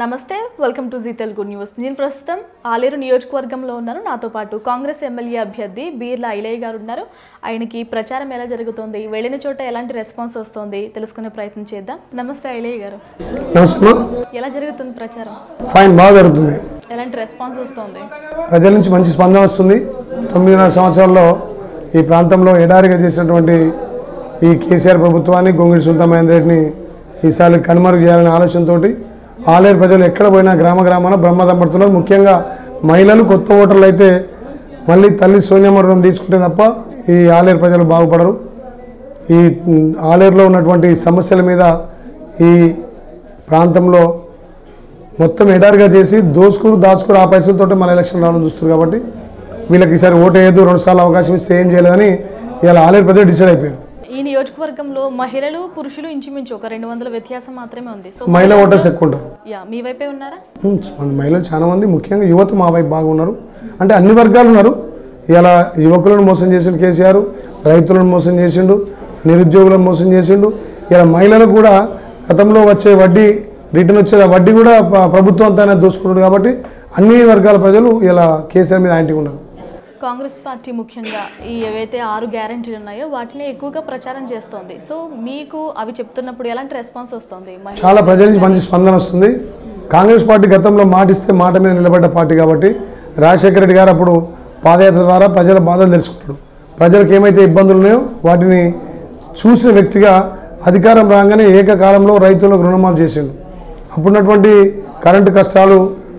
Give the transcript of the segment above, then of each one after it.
నమస్తే welcome to Zee Telugu news నేను ప్రస్తుతం ఆలేరు నియోజకవర్గంలో ఉన్నాను నాతో పాటు కాంగ్రెస్ ఎమ్మెల్యే అభ్యర్థి బీర్లా ఐలయ్య గారు ఉన్నారు ఆయనకి ప్రచారం ఎలా జరుగుతోంది వెళ్ళిన చోట ఎలాంటి రెస్పాన్స్ వస్తుంది తెలుసుకునే ప్రయత్నం చేద్దాం నమస్తే ఐలయ్య గారు నమస్తే ఎలా జరుగుతుంది ప్రచారం ఫైన్ బాగా జరుగుతుంది ఎలాంటి రెస్పాన్స్ వస్తుంది ప్రజల నుంచి మంచి స్పందన వస్తుంది తొమ్మిదిన్నర సంవత్సరాల్లో ఈ ప్రాంతంలో ఎడారిగా చేసినటువంటి ఈ కేసీఆర్ ప్రభుత్వాన్ని గొంగిడి సుంత మహేందర్ రెడ్డిని ఈసారి కనుమరుగు చేయాలనే ఆలోచనతోటి ఆలేరు ప్రజలు ఎక్కడ పోయినా గ్రామ గ్రామాన బ్రహ్మదమ్మడుతున్నారు ముఖ్యంగా మహిళలు కొత్త ఓటర్లు అయితే మళ్ళీ తల్లి సోనియమ్మ రుణం తీసుకుంటే తప్ప ఈ ఆలేరు ప్రజలు బాగుపడరు ఈ మ్, ఆలేరులో ఉన్నటువంటి సమస్యల మీద ఈ ప్రాంతంలో మొత్తం ఎడారిగా చేసి దోసుకురు దాచుకురు ఆ పైసలతో మన ఎలక్షన్ రావడం చూస్తారు కాబట్టి వీళ్ళకి ఈసారి ఓటు వేయద్దు రెండు సార్లు అవకాశం ఇస్తే ఏం చేయలేదని ఇవాళ ఆలేరు ప్రజలు డిసైడ్ అయిపోయారు ఈ నియోజకవర్గంలో మహిళలు పురుషులు ఇంచుమించు ఒక రెండు వందల వ్యత్యాసం మాత్రమే ఉంది సో మహిళా ఓటర్స్ ఎక్కువ ఉంటారు యా మీ వైపే ఉన్నారా ఉమ్, మన మహిళలు చాలా మంది ముఖ్యంగా యువత మా వైపు బాగున్నారు అంటే అన్ని వర్గాలు ఉన్నారు ఇలా యువకులను మోసం చేసిండు కేసీఆర్ రైతులను మోసం చేసిండు నిరుద్యోగులను మోసం చేసిండు ఇలా మహిళలకు కూడా గతంలో వచ్చే వడ్డీ రిటర్న్ వచ్చే ఆ వడ్డీ కూడా ప- ప్రభుత్వం అంతానే దోసుకున్నాడు కాబట్టి అన్ని వర్గాల ప్రజలు ఇలా కేసీఆర్ మీద యాంటీ ఉన్నారు కాంగ్రెస్ పార్టీ ముఖ్యంగా ఈ ఏవైతే ఆరు గ్యారంటీలు ఉన్నాయో వాటిని ఎక్కువగా ప్రచారం చేస్తోంది సో మీకు అవి చెప్తున్నప్పుడు ఎలాంటి రెస్పాన్స్ వస్తుంది మహిళ- చాలా ప్రజల నుంచి మంచి స్పందన వస్తుంది కాంగ్రెస్ పార్టీ గతంలో మాటిస్తే మాట మీద నిలబడ్డ పార్టీ కాబట్టి రాజశేఖర రెడ్డి గారు అప్పుడు పాదయాత్ర ద్వారా ప్రజల బాధలు తెలుసుకున్నాడు ప్రజలకు ఏమైతే ఇబ్బందులు ఉన్నాయో వాటిని చూసిన వ్యక్తిగా అధికారం రాగానే ఏకకాలంలో రైతులకు రుణమాఫీ చేసిండు అప్పుడున్నటువంటి కరెంటు కష్టాలు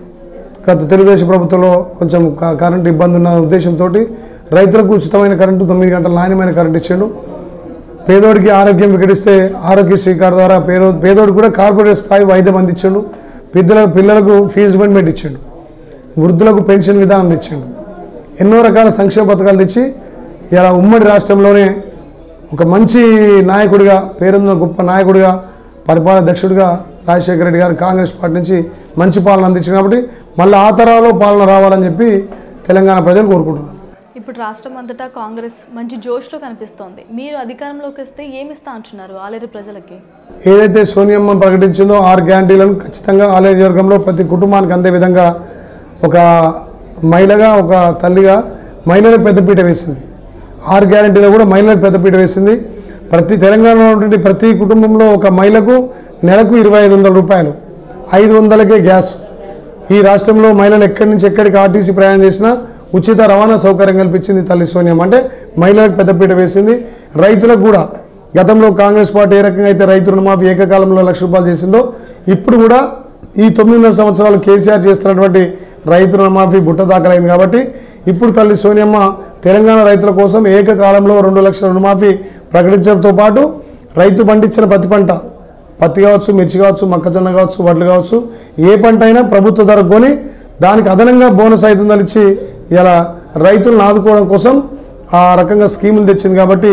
గత తెలుగుదేశం ప్రభుత్వంలో కొంచెం క- కరెంటు ఇబ్బంది ఉన్న ఉద్దేశంతో రైతులకు ఉచితమైన కరెంటు తొమ్మిది గంటల నాణ్యమైన కరెంటు ఇచ్చిండు పేదోడికి ఆరోగ్యం వికటిస్తే ఆరోగ్యశ్రీ కార్డు ద్వారా పేదో పేదోడికి కూడా కార్పొరేట్ స్థాయి వైద్యం అందించాడు పిల్లలకు పిల్లలకు ఫీజు రిమెంట్ ఇచ్చాడు వృద్ధులకు పెన్షన్ విధానం తెచ్చాడు ఎన్నో రకాల సంక్షేమ పథకాలు తెచ్చి ఇలా ఉమ్మడి రాష్ట్రంలోనే ఒక మంచి నాయకుడిగా పేరున్న గొప్ప నాయకుడిగా పరిపాలన దక్షుడిగా రాజశేఖర రెడ్డి గారు కాంగ్రెస్ పార్టీ నుంచి మంచి పాలన అందించారు కాబట్టి మళ్ళీ ఆ తరాలో పాలన రావాలని చెప్పి తెలంగాణ ప్రజలు కోరుకుంటున్నారు ఇప్పుడు రాష్ట్రం అంతటా కాంగ్రెస్ మంచి జోష్లో కనిపిస్తోంది మీరు అధికారంలోకి వస్తే ఏమిస్తా అంటున్నారు ఆలేరు ప్రజలకి ఏదైతే సోనియమ్మ ప్రకటించిందో ఆరు గ్యారంటీలను ఖచ్చితంగా ఆలయ నియోజకవర్గంలో ప్రతి కుటుంబానికి అందే విధంగా ఒక మహిళగా ఒక తల్లిగా మహిళలకు పెద్దపీట వేసింది ఆరు గ్యారంటీలో కూడా మహిళలకు పెద్దపీట వేసింది ప్రతి తెలంగాణలో ఉన్నటువంటి ప్రతి కుటుంబంలో ఒక మహిళకు నెలకు ఇరవై ఐదు వందల రూపాయలు ఐదు వందలకే గ్యాస్ ఈ రాష్ట్రంలో మహిళలు ఎక్కడి నుంచి ఎక్కడికి ఆర్టీసీ ప్రయాణం చేసినా ఉచిత రవాణా సౌకర్యం కల్పించింది తల్లి సోనియం అంటే మహిళలకు పెద్దపీట వేసింది రైతులకు కూడా గతంలో కాంగ్రెస్ పార్టీ ఏ రకంగా అయితే రైతు రుణమాఫీ ఏకకాలంలో లక్ష రూపాయలు చేసిందో ఇప్పుడు కూడా ఈ తొమ్మిదిన్నర సంవత్సరాలు కేసీఆర్ చేస్తున్నటువంటి రైతు రుణమాఫీ బుట్ట దాఖలైంది కాబట్టి ఇప్పుడు తల్లి సోనియమ్మ తెలంగాణ రైతుల కోసం ఏకకాలంలో రెండు లక్షల రుణమాఫీ ప్రకటించడంతో పాటు రైతు పండించిన ప్రతి పంట పత్తి కావచ్చు మిర్చి కావచ్చు మొక్కజొన్న కావచ్చు వడ్లు కావచ్చు ఏ పంట అయినా ప్రభుత్వ ధర కొని దానికి అదనంగా బోనస్ ఐదు వందలు ఇచ్చి ఇలా రైతులను ఆదుకోవడం కోసం ఆ రకంగా స్కీములు తెచ్చింది కాబట్టి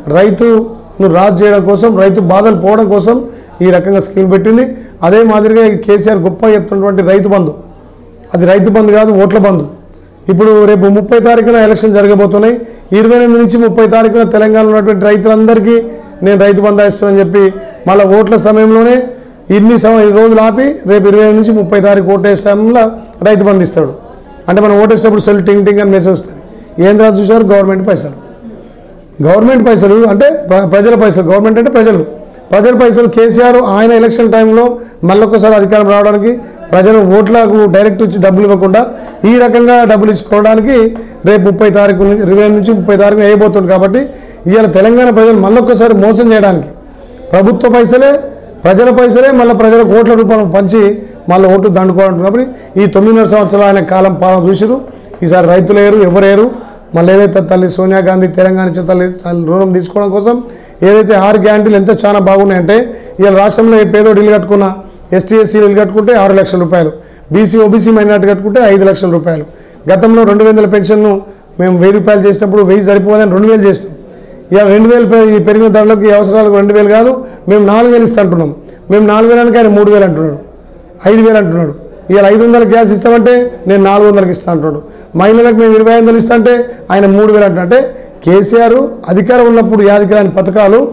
రైతును రాజు చేయడం కోసం రైతు బాధలు పోవడం కోసం ఈ రకంగా స్కీమ్ పెట్టింది అదే మాదిరిగా ఈ కేసీఆర్ గొప్ప చెప్తున్నటువంటి రైతు బంధు అది రైతు బంధు కాదు ఓట్ల బంధు ఇప్పుడు రేపు ముప్పై తారీఖున ఎలక్షన్ జరగబోతున్నాయి ఇరవై ఎనిమిది నుంచి ముప్పై తారీఖున తెలంగాణలో ఉన్నటువంటి రైతులందరికీ నేను రైతు బంధు ఇస్తానని చెప్పి మళ్ళీ ఓట్ల సమయంలోనే ఇన్ని సమ ఈ రోజులు ఆపి రేపు ఇరవై ఎనిమిది నుంచి ముప్పై తారీఖు ఓటు వేసే టైంలో రైతు బంధు ఇస్తాడు అంటే మనం ఓటేసేటప్పుడు సెల్ టింగ్ టింగ్ అని మెసేజ్ వస్తుంది ఏం రాదు చూసారు గవర్నమెంట్ పైసలు గవర్నమెంట్ పైసలు అంటే ప్ర- ప్రజల పైసలు గవర్నమెంట్ అంటే ప్రజలు ప్రజల పైసలు కేసీఆర్ ఆయన ఎలక్షన్ టైంలో మళ్ళొకసారి అధికారం రావడానికి ప్రజలు ఓట్లకు డైరెక్ట్ వచ్చి డబ్బులు ఇవ్వకుండా ఈ రకంగా డబ్బులు ఇచ్చుకోవడానికి రేపు ముప్పై తారీఖు నుంచి ఇరవై ఎనిమిది నుంచి ముప్పై తారీఖు వేయబోతుంది కాబట్టి ఇవాళ తెలంగాణ ప్రజలు మళ్ళొకసారి మోసం చేయడానికి ప్రభుత్వ పైసలే ప్రజల పైసలే మళ్ళీ ప్రజలకు ఓట్ల రూపంలో పంచి మళ్ళీ ఓట్లు దండుకోవడం కాబట్టి ఈ తొమ్మిదిన్నర సంవత్సరాల ఆయన కాలం పాలన చూసిరు ఈసారి రైతులు లేరు ఎవరేరు మళ్ళీ ఏదైతే తల్లి సోనియా గాంధీ తెలంగాణ ఇచ్చే తల్లి తల్లి రుణం తీసుకోవడం కోసం ఏదైతే ఆరు గ్యారంటీలు ఎంత చాలా బాగున్నాయంటే ఇవాళ రాష్ట్రంలో ఏ పేదోడు ఇల్లు కట్టుకున్న ఎస్టీ ఎస్సీ ఇల్లు కట్టుకుంటే ఆరు లక్షల రూపాయలు బీసీ ఓబీసీ మైనార్టీ కట్టుకుంటే ఐదు లక్షల రూపాయలు గతంలో రెండు వందల పెన్షన్ను మేము వెయ్యి రూపాయలు చేసినప్పుడు వెయ్యి సరిపోదని రెండు వేలు చేసినాం ఇక రెండు వేలు పె- ఈ పెరిగిన ధరలకు ఈ అవసరాలకు రెండు వేలు కాదు మేము నాలుగు వేలు ఇస్తా అంటున్నాం మేము నాలుగు వేలు అనక ఆయన మూడు వేలు అంటున్నాడు ఐదు వేలు అంటున్నాడు ఇవాళ ఐదు వందల గ్యాస్ ఇస్తామంటే నేను నాలుగు వందలకి ఇస్తా అంటున్నాడు మహిళలకు మేము ఇరవై ఐదు వందలు ఇస్తా అంటే ఆయన మూడు వేలు అంటున్నా అంటే కేసీఆర్ అధికారం ఉన్నప్పుడు యాదికి రాని పథకాలు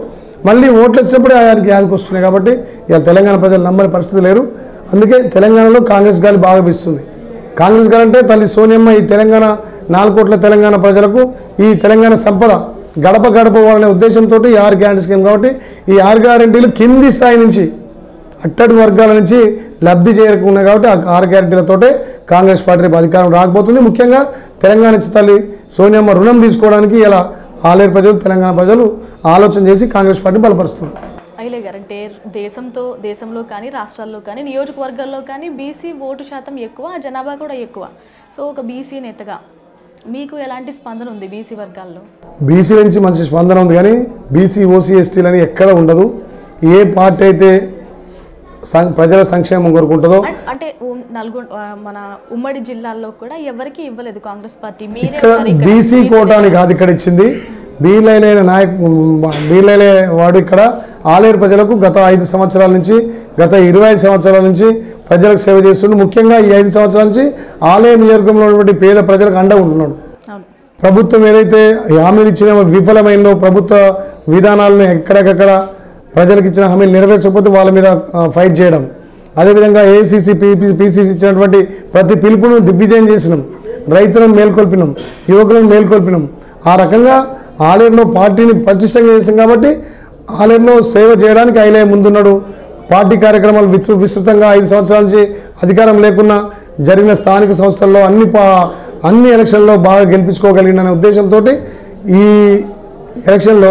మళ్ళీ ఓట్లు వచ్చినప్పుడే ఆయనకి యాదకి వస్తున్నాయి కాబట్టి ఇవాళ తెలంగాణ ప్రజలు నమ్మని పరిస్థితి లేరు అందుకే తెలంగాణలో కాంగ్రెస్ గాలి బాగా వీస్తుంది కాంగ్రెస్ గారు అంటే తల్లి సోనియమ్మ ఈ తెలంగాణ నాలుగు కోట్ల తెలంగాణ ప్రజలకు ఈ తెలంగాణ సంపద గడప గడప వాళ్ళనే ఉద్దేశంతో ఈ ఆరు గ్యారంటీ స్కీమ్ కాబట్టి ఈ ఆరు గ్యారంటీలు కింది స్థాయి నుంచి అట్టడి వర్గాల నుంచి లబ్ధి చేరుకున్నాయి కాబట్టి ఆ ఆరు గ్యారంటీలతోటే కాంగ్రెస్ పార్టీ రేపు అధికారం రాకపోతుంది ముఖ్యంగా తెలంగాణ ఇచ్చి తల్లి సోనియమ్మ రుణం తీసుకోవడానికి ఇలా ఆలేరు ప్రజలు తెలంగాణ ప్రజలు ఆలోచన చేసి కాంగ్రెస్ పార్టీని బలపరుస్తున్నారు అయిలే గారు అంటే దేశంతో దేశంలో కానీ రాష్ట్రాల్లో కానీ నియోజకవర్గాల్లో కానీ బీసీ ఓటు శాతం ఎక్కువ ఆ జనాభా కూడా ఎక్కువ సో ఒక బీసీ నేతగా మీకు ఎలాంటి స్పందన ఉంది బీసీ వర్గాల్లో బీసీ నుంచి మంచి స్పందన ఉంది కానీ బీసీ ఓసీ ఎస్టీలని ఎక్కడ ఉండదు ఏ పార్టీ అయితే సం- ప్రజల సంక్షేమం కోరుకుంటుందో అం- అంటే ఉమ్- నల్గొండ ఆ, మన ఉమ్మడి జిల్లాల్లో కూడా ఎవరికి ఇవ్వలేదు కాంగ్రెస్ పార్టీ మీరే ఇక్కడ ఉన్నారు ఇక్కడ. బీసీ కోటాని కాదు ఇక్కడ ఇచ్చింది బీలైన నాయక్ బీలైన వాడు ఇక్కడ ఆలేరు ప్రజలకు గత ఐదు సంవత్సరాల నుంచి గత ఇరవై ఐదు సంవత్సరాల నుంచి ప్రజలకు సేవ చేస్తుండు ముఖ్యంగా ఈ ఐదు సంవత్సరాల నుంచి ఆలయ నియోజకంలో ఉన్నటువంటి పేద ప్రజలకు అండ ఉంటున్నాడు అవును ప్రభుత్వం ఏదైతే హామీలు ఇచ్చిన విఫలమైందో ప్రభుత్వ విధానాలను ఎక్కడికక్కడ ప్రజలకు ఇచ్చిన హామీలు నెరవేర్చకపోతే వాళ్ళ మీద ఆ, ఫైట్ చేయడం అదేవిధంగా ఏసీసీ పీపీ పీసీసీ ఇచ్చినటువంటి ప్రతి పిలుపును దిగ్విజయం చేసినాం రైతులను మేల్కొల్పినాం యువకులను మేల్కొల్పినాం ఆ రకంగా ఆలయంలో పార్టీని పటిష్టంగా చేసాం కాబట్టి ఆలయంలో సేవ చేయడానికి ఐలే ముందున్నాడు పార్టీ కార్యక్రమాలు విస్తృ విస్తృతంగా ఐదు సంవత్సరాల నుంచి అధికారం లేకున్నా జరిగిన స్థానిక సంస్థల్లో అన్ని పా అన్ని ఎలక్షన్లో బాగా గెలిపించుకోగలిగిన ఉద్దేశంతో ఈ ఎలక్షన్లో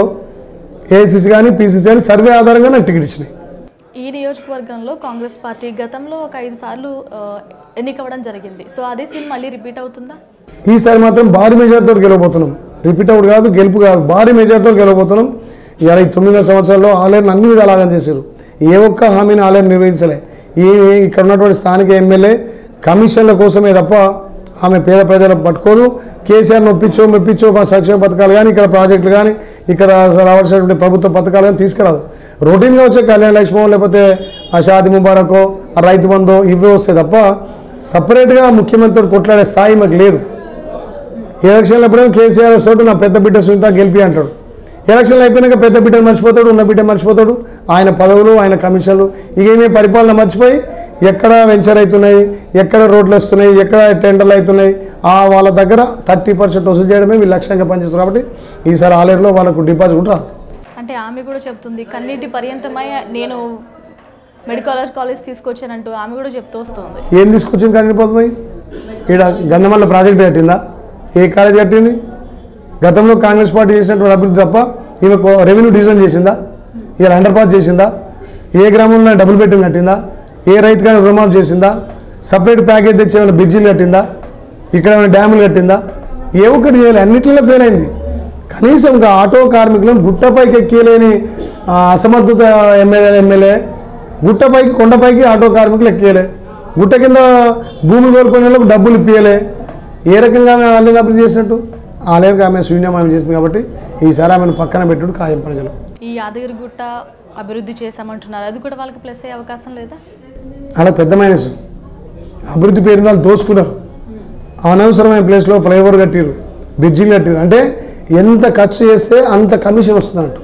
ఏఐసిసి కానీ పీసీసీ కానీ సర్వే ఆధారంగా నాకు టికెట్ ఇచ్చినాయి ఈ నియోజకవర్గంలో కాంగ్రెస్ పార్టీ గతంలో ఒక ఐదు సార్లు ఆ, ఎన్నికవ్వడం జరిగింది సో అదే సీన్ మళ్ళీ రిపీట్ అవుతుందా ఈసారి మాత్రం భారీ మెజార్తో గెలవబోతున్నాం రిపీట్ అవుట్ కాదు గెలుపు కాదు భారీ మెజార్తో గెలవబోతున్నాం ఇవాళ ఈ తొమ్మిదో సంవత్సరాల్లో ఆలయం అన్ని విధాలు ఆగం చేశారు ఏ ఒక్క హామీని ఆలయం నిర్వహించలే ఈ ఇక్కడ ఉన్నటువంటి స్థానిక ఎమ్మెల్యే కమిషన్ల కోసమే తప్ప ఆమె పేద ప్రజలకు పట్టుకోదు కేసీఆర్ నొప్పించో మెప్పించో మా సంక్షేమ పథకాలు కానీ ఇక్కడ ప్రాజెక్టులు కానీ ఇక్కడ రావాల్సినటువంటి ప్రభుత్వ పథకాలు కానీ తీసుకురాదు రొటీన్గా వచ్చే కళ్యాణ లక్ష్మో లేకపోతే ఆ షాది ముబారకో ఆ రైతు బంధో ఇవే వస్తాయి తప్ప సపరేట్గా ముఖ్యమంత్రితో కొట్లాడే స్థాయి మాకు లేదు ఎలక్షన్లు ఎప్పుడైనా కేసీఆర్ వస్తాడు నా పెద్ద బిడ్డ సునీత గెలిపి అంటాడు ఎలక్షన్లు అయిపోయినాక పెద్ద బిడ్డను మర్చిపోతాడు ఉన్న బిడ్డ మర్చిపోతాడు ఆయన పదవులు ఆయన కమిషన్లు ఇక ఈమె పరిపాలన మర్చిపోయి ఎక్కడ వెంచర్ అవుతున్నాయి ఎక్కడ రోడ్లు వస్తున్నాయి ఎక్కడ టెండర్లు అవుతున్నాయి ఆ వాళ్ళ దగ్గర థర్టీ పర్సెంట్ వసూలు చేయడమే వీళ్ళు లక్ష్యంగా పనిచేస్తారు కాబట్టి ఈసారి ఆలేరులో వాళ్ళకు డిపాజిట్ కూడా రాదు అంటే ఆమె కూడా చెప్తుంది కన్నీటి పర్యంతమై నేను మెడికల్ కాలేజ్ తీసుకొచ్చానంటూ ఆమె కూడా చెప్తూ వస్తుంది ఏం తీసుకొచ్చింది కందిపోతుంది ఇక్కడ గంధమల్ల ప్రాజెక్ట్ కట్టిందా ఏ కాలేజ్ కట్టింది గతంలో కాంగ్రెస్ పార్టీ చేసినటువంటి అభివృద్ధి తప్ప ఈమె రెవెన్యూ డివిజన్ చేసిందా ఇలా అండర్ పాస్ చేసిందా ఏ గ్రామంలో డబుల్ బెడ్రూమ్ కట్టిందా ఏ రైతుకైనా రుణమాఫ్ చేసిందా సపరేట్ ప్యాకేజ్ తెచ్చి ఏమైనా బ్రిడ్జిలు కట్టిందా ఇక్కడ ఏమైనా డ్యాములు కట్టిందా ఏ ఒక్కటి చేయలేదు అన్నింటిలో ఫెయిల్ అయింది కనీసం ఇంకా ఆటో కార్మికులను గుట్టపైకి ఎక్కియలేని ఆ, అసమర్థత ఎమ్మెల్యే ఎమ్మెల్యే గుట్టపైకి కొండపైకి ఆటో కార్మికులు ఎక్కియలే గుట్ట కింద భూములు కోల్పోయిన వాళ్ళకు డబ్బులు ఇప్పియలే ఏ రకంగా ఆమె ఆలయం అభివృద్ధి చేసినట్టు ఆలయంగా ఆమె శూన్యం ఆమె చేసింది కాబట్టి ఈసారి ఆమెను పక్కన పెట్టుడు ఖాయం ప్రజలు ఈ యాదగిరిగుట్ట అభివృద్ధి చేశామంటున్నారు అది కూడా వాళ్ళకి ప్లస్ అయ్యే అవకాశం లేదా అలా పెద్ద మైనస్ అభివృద్ధి పేరు వాళ్ళు దోసుకున్నారు అనవసరమైన ప్లేస్లో ఫ్లైఓవర్ కట్టిరు బ్రిడ్జిలు కట్టిరు అంటే ఎంత ఖర్చు చేస్తే అంత కమిషన్ వస్తుంది అన్నట్టు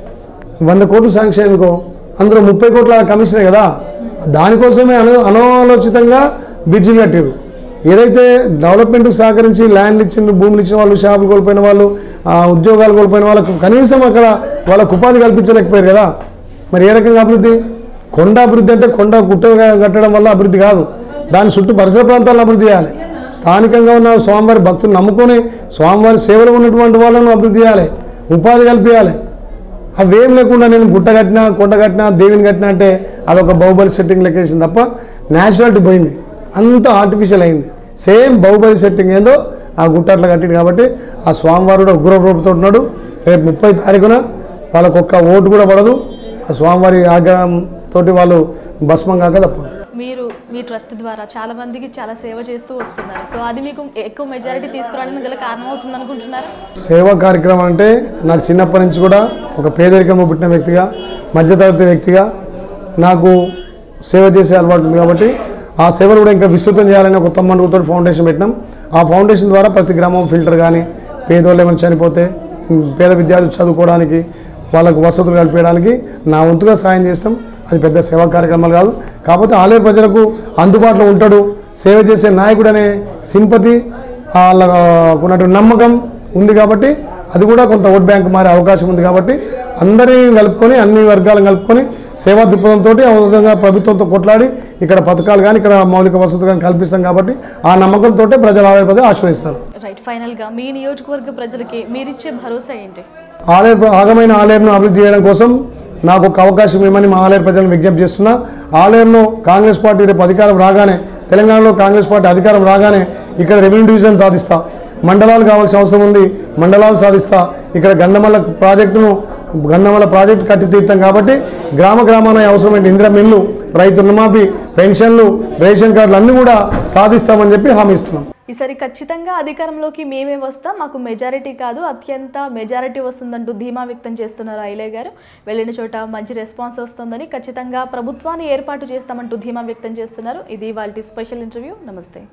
వంద కోట్లు శాంక్షన్ అనుకో అందులో ముప్పై కోట్ల కమిషనే కదా దానికోసమే అన అనాలోచితంగా బ్రిడ్జిలు కట్టిరు ఏదైతే డెవలప్మెంట్కి సహకరించి ల్యాండ్లు ఇచ్చిన భూములు ఇచ్చిన వాళ్ళు షాపులు కోల్పోయిన వాళ్ళు ఆ, ఉద్యోగాలు కోల్పోయిన వాళ్ళకు కనీసం అక్కడ వాళ్ళకు ఉపాధి కల్పించలేకపోయారు కదా మరి ఏ రకంగా అభివృద్ధి కొండ అభివృద్ధి అంటే కొండ గుట్ట కట్టడం వల్ల అభివృద్ధి కాదు దాని చుట్టూ పరిసర ప్రాంతాలను అభివృద్ధి చేయాలి స్థానికంగా ఉన్న స్వామివారి భక్తులు నమ్ముకొని స్వామివారి సేవలో ఉన్నటువంటి వాళ్ళను అభివృద్ధి చేయాలి ఉపాధి కల్పించాలి అవేం లేకుండా నేను గుట్ట కట్టినా కొండ కట్టినా దేవిని కట్టినా అంటే అదొక బాహుబలి సెట్టింగ్ లెక్కేసింది తప్ప న్యాచురాలిటీ పోయింది అంత ఆర్టిఫిషియల్ అయింది సేమ్ బాహుబలి సెట్టింగ్ ఏందో ఆ గుట్ట అట్లా కట్టింది కాబట్టి ఆ స్వామివారు కూడా ఉగ్ర రూపంతో ఉన్నాడు రేపు ముప్పై తారీఖున వాళ్ళకు ఒక్క ఓటు కూడా పడదు ఆ స్వామివారి ఆగ్రహం తోటి వాళ్ళు భస్మం కాక తప్పదు మీరు మీ ట్రస్ట్ ద్వారా చాలా మందికి చాలా సేవ చేస్తూ వస్తున్నారు సో అది మీకు ఎక్కువ మెజారిటీ తీసుకురావడానికి గల కారణం అవుతుంది అనుకుంటున్నారు సేవా కార్యక్రమం అంటే నాకు చిన్నప్పటి నుంచి కూడా ఒక పేదరికంలో పుట్టిన వ్యక్తిగా మధ్యతరగతి వ్యక్తిగా నాకు సేవ చేసే అలవాటు ఉంది కాబట్టి ఆ సేవలు కూడా ఇంకా విస్తృతం చేయాలని ఒక తమ్ముడితో ఫౌండేషన్ పెట్టినాం ఆ ఫౌండేషన్ ద్వారా ప్రతి గ్రామం ఫిల్టర్ కానీ పేదోళ్ళు ఏమైనా చనిపోతే ఉమ్, పేద విద్యార్థులు చదువుకోవడానికి వాళ్ళకు వసతులు కల్పించడానికి నా వంతుగా సాయం చేస్తాం అది పెద్ద సేవా కార్యక్రమాలు కాదు కాకపోతే ఆలేరు ప్రజలకు అందుబాటులో ఉంటాడు సేవ చేసే నాయకుడు అనే సింపతి వాళ్ళకు ఉన్నటువంటి నమ్మకం ఉంది కాబట్టి అది కూడా కొంత ఓట్ బ్యాంక్ మారే అవకాశం ఉంది కాబట్టి అందరినీ కలుపుకొని అన్ని వర్గాలను కలుపుకొని సేవా దృక్పథంతో ఆ విధంగా ప్రభుత్వంతో కొట్లాడి ఇక్కడ పథకాలు కానీ ఇక్కడ మౌలిక వసతులు కానీ కల్పిస్తాం కాబట్టి ఆ నమ్మకంతో ప్రజలు ఆలయ ప్రజలు ఆశ్రయిస్తారు రైట్ ఫైనల్గా మీ నియోజకవర్గ ప్రజలకి మీరిచ్చే భరోసా ఏంటి ఆలయ ఆగమైన ఆలయంను అభివృద్ధి చేయడం కోసం నాకు ఒక అవకాశం ఇవ్వమని మా ఆలయ ప్రజలను విజ్ఞప్తి చేస్తున్నా ఆలయంలో కాంగ్రెస్ పార్టీ రేపు అధికారం రాగానే తెలంగాణలో కాంగ్రెస్ పార్టీ అధికారం రాగానే ఇక్కడ రెవెన్యూ డివిజన్ సాధిస్తా మండలాలు కావాల్సిన అవసరం ఉంది మండలాలు సాధిస్తా ఇక్కడ గంధమల్ల ప్రాజెక్టును గంధమల్ల ప్రాజెక్టు కట్టి తీర్థం కాబట్టి గ్రామ గ్రామాన అవసరమైన ఇంద్ర మిల్లు రైతు రుణమాఫీ పెన్షన్లు రేషన్ కార్డులు అన్నీ కూడా సాధిస్తామని చెప్పి హామీ ఇస్తున్నాం ఈసారి ఖచ్చితంగా అధికారంలోకి మేమే వస్తాం మాకు మెజారిటీ కాదు అత్యంత మెజారిటీ వస్తుందంటూ ధీమా వ్యక్తం చేస్తున్నారు ఐలయ్య గారు వెళ్ళిన చోట మంచి రెస్పాన్స్ వస్తుందని ఖచ్చితంగా ప్రభుత్వాన్ని ఏర్పాటు చేస్తామంటూ ధీమా వ్యక్తం చేస్తున్నారు ఇది వాళ్ళ స్పెషల్ ఇంటర్వ్యూ నమస్తే